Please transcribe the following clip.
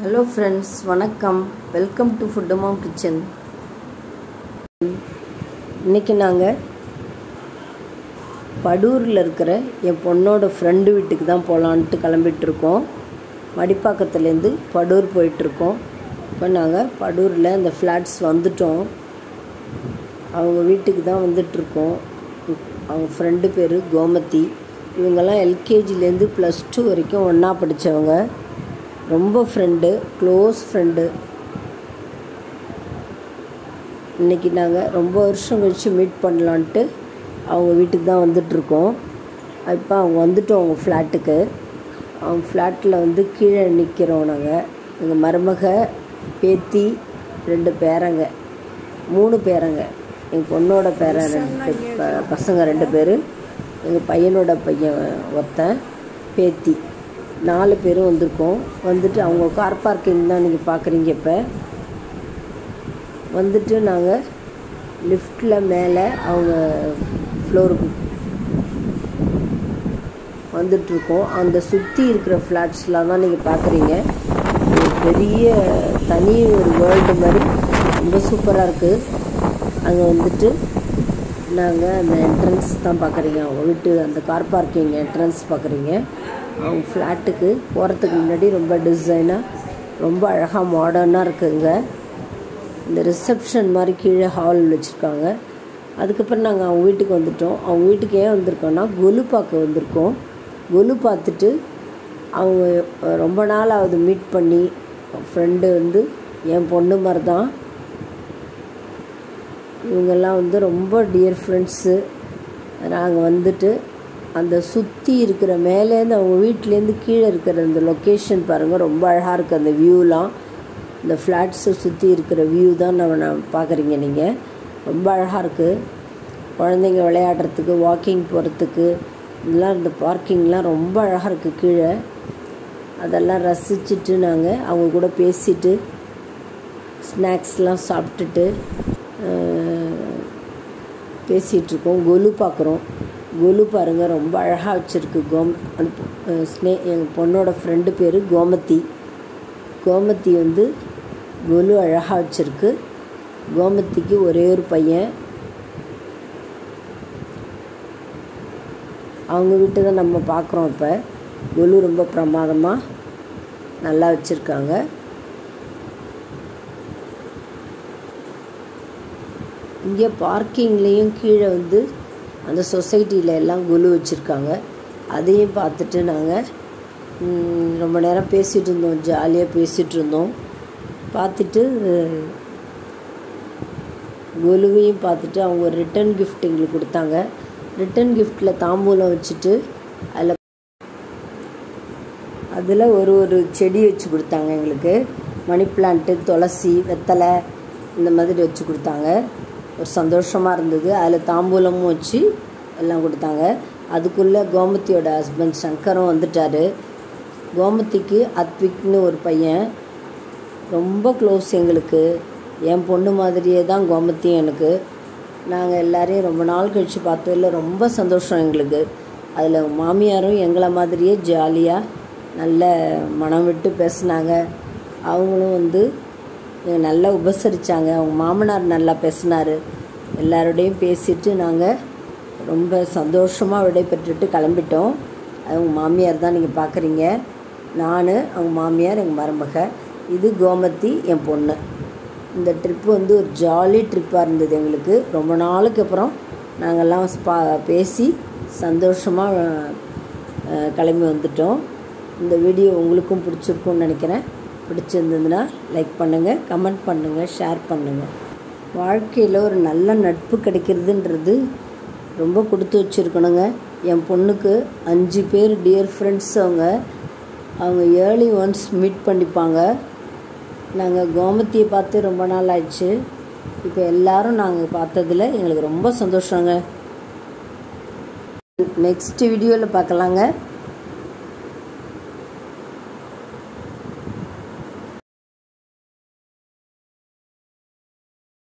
hello friends வணக்கம் welcome to ஃபுட்டமாம் kitchen இன்றைக்கி நாங்கள் படூரில் இருக்கிற என் பொண்ணோட ஃப்ரெண்டு வீட்டுக்கு தான் போகலான்ட்டு கிளம்பிட்டுருக்கோம் மடிப்பாக்கத்துலேருந்து படூர் போயிட்டுருக்கோம் இப்போ நாங்கள் படூரில் இந்த ஃப்ளாட்ஸ் வந்துட்டோம் அவங்க வீட்டுக்கு தான் வந்துட்டுருக்கோம் அவங்க ஃப்ரெண்டு பேர் கோமதி இவங்கெல்லாம் எல்கேஜிலேருந்து ப்ளஸ் டூ வரைக்கும் ஒன்றா படித்தவங்க ரொம்ப ஃப்ரெண்டு க்ளோஸ் ஃப்ரெண்டு இன்றைக்கி நாங்கள் ரொம்ப வருஷம் கழித்து மீட் பண்ணலான்ட்டு அவங்க வீட்டுக்கு தான் வந்துட்ருக்கோம் இப்போ அவங்க வந்துட்டோம் அவங்க ஃப்ளாட்டுக்கு அவங்க ஃப்ளாட்டில் வந்து கீழே நிற்கிறோம் நாங்கள் எங்கள் மருமக பேத்தி ரெண்டு பேரங்க மூணு பேரங்க எங்கள் பொண்ணோட பேரன் ரெண்டு ப பசங்க ரெண்டு பேர் எங்கள் பையனோட பையன் ஒருத்தன் பேத்தி நாலு பேரும் வந்திருக்கோம் வந்துட்டு அவங்க கார் பார்க்கிங் தான் நீங்கள் பார்க்குறீங்க இப்போ வந்துட்டு நாங்கள் லிஃப்ட்டில் மேலே அவங்க ஃப்ளோருக்கு வந்துட்ருக்கோம் அந்த சுற்றி இருக்கிற ஃப்ளாட்ஸ்லாம் தான் நீங்கள் பார்க்குறீங்க ஒரு பெரிய தனி ஒரு வேர்ல்டு மாதிரி ரொம்ப சூப்பராக இருக்குது அங்கே வந்துட்டு நாங்கள் அந்த என்ட்ரன்ஸ் தான் பார்க்குறீங்க அவங்க வீட்டு அந்த கார் பார்க்கிங் என்ட்ரன்ஸ் பார்க்குறீங்க அவங்க ஃப்ளாட்டுக்கு போகிறதுக்கு முன்னாடி ரொம்ப டிசைனாக ரொம்ப அழகாக மாடர்னாக இருக்குங்க இந்த ரிசப்ஷன் மாதிரி கீழே ஹால் வச்சுருக்காங்க அதுக்கப்புறம் நாங்கள் அவங்க வீட்டுக்கு வந்துட்டோம் அவங்க வீட்டுக்கு ஏன் வந்திருக்கோன்னா கொலு பார்க்க வந்திருக்கோம் கொலு பார்த்துட்டு அவங்க ரொம்ப நாள் ஆகுது மீட் பண்ணி ஃப்ரெண்டு வந்து என் பொண்ணு மாதிரி தான் இவங்கெல்லாம் வந்து ரொம்ப டியர் ஃப்ரெண்ட்ஸு நாங்கள் வந்துட்டு அந்த சுற்றி இருக்கிற மேலேருந்து அவங்க வீட்டிலேருந்து கீழே இருக்கிற அந்த லொக்கேஷன் பாருங்கள் ரொம்ப அழகாக இருக்குது அந்த வியூலாம் இந்த ஃப்ளாட்ஸை சுற்றி இருக்கிற வியூ தான் நம்ம நான் பார்க்குறீங்க நீங்கள் ரொம்ப அழகாக இருக்குது குழந்தைங்க விளையாடுறதுக்கு வாக்கிங் போகிறதுக்கு இதெல்லாம் இந்த பார்க்கிங்லாம் ரொம்ப அழகாக இருக்குது கீழே அதெல்லாம் ரசிச்சுட்டு நாங்கள் அவங்க கூட பேசிட்டு ஸ்நாக்ஸ்லாம் சாப்பிட்டுட்டு பேசிகிட்ருக்கோம் கொலு பார்க்குறோம் கொலு பாருங்கள் ரொம்ப அழகாக வச்சுருக்கு கோம் அந்த ஸ்னே எங்கள் பொண்ணோட ஃப்ரெண்டு பேர் கோமதி கோமதி வந்து கொலு அழகாக வச்சுருக்கு கோமதிக்கு ஒரே ஒரு பையன் அவங்க வீட்டை தான் நம்ம பார்க்குறோம் இப்போ கொலு ரொம்ப பிரமாதமாக நல்லா வச்சுருக்காங்க இங்கே பார்க்கிங்லேயும் கீழே வந்து அந்த சொசைட்டியில் எல்லாம் குலு வச்சுருக்காங்க அதையும் பார்த்துட்டு நாங்கள் ரொம்ப நேரம் பேசிகிட்டு இருந்தோம் ஜாலியாக பேசிகிட்டு இருந்தோம் பார்த்துட்டு குலுவையும் பார்த்துட்டு அவங்க ஒரு ரிட்டன் கிஃப்ட் எங்களுக்கு கொடுத்தாங்க ரிட்டன் கிஃப்ட்டில் தாம்பூலம் வச்சுட்டு அதில் அதில் ஒரு ஒரு செடி வச்சு கொடுத்தாங்க எங்களுக்கு மணி பிளான்ட்டு துளசி வெத்தலை இந்த மாதிரி வச்சு கொடுத்தாங்க ஒரு சந்தோஷமாக இருந்தது அதில் தாம்பூலமும் வச்சு எல்லாம் கொடுத்தாங்க அதுக்குள்ளே கோமதியோட ஹஸ்பண்ட் சங்கரும் வந்துட்டார் கோமதிக்கு அத்விக்னு ஒரு பையன் ரொம்ப க்ளோஸ் எங்களுக்கு என் பொண்ணு மாதிரியே தான் கோமதி எனக்கு நாங்கள் எல்லோரையும் ரொம்ப நாள் கழித்து பார்த்ததில் ரொம்ப சந்தோஷம் எங்களுக்கு அதில் மாமியாரும் எங்களை மாதிரியே ஜாலியாக நல்ல மனம் விட்டு பேசுனாங்க அவங்களும் வந்து நல்லா உபசரித்தாங்க அவங்க மாமனார் நல்லா பேசினார் எல்லாரோடையும் பேசிட்டு நாங்கள் ரொம்ப சந்தோஷமாக விடைபெற்றுட்டு கிளம்பிட்டோம் அவங்க மாமியார் தான் நீங்கள் பார்க்குறீங்க நான் அவங்க மாமியார் எங்கள் மருமக இது கோமதி என் பொண்ணு இந்த ட்ரிப்பு வந்து ஒரு ஜாலி ட்ரிப்பாக இருந்தது எங்களுக்கு ரொம்ப நாளுக்கு அப்புறம் நாங்கள்லாம் ஸ்பா பேசி சந்தோஷமாக கிளம்பி வந்துட்டோம் இந்த வீடியோ உங்களுக்கும் பிடிச்சிருக்கும்னு நினைக்கிறேன் பிடிச்சிருந்ததுன்னா லைக் பண்ணுங்கள் கமெண்ட் பண்ணுங்கள் ஷேர் பண்ணுங்கள் வாழ்க்கையில் ஒரு நல்ல நட்பு கிடைக்கிறதுன்றது ரொம்ப கொடுத்து வச்சுருக்கணுங்க என் பொண்ணுக்கு அஞ்சு பேர் டியர் ஃப்ரெண்ட்ஸ் அவங்க அவங்க ஏர்லி ஒன்ஸ் மீட் பண்ணிப்பாங்க நாங்கள் கோமதியை பார்த்து ரொம்ப நாள் ஆயிடுச்சு இப்போ எல்லோரும் நாங்கள் பார்த்ததில் எங்களுக்கு ரொம்ப சந்தோஷங்க நெக்ஸ்ட் வீடியோவில் பார்க்கலாங்க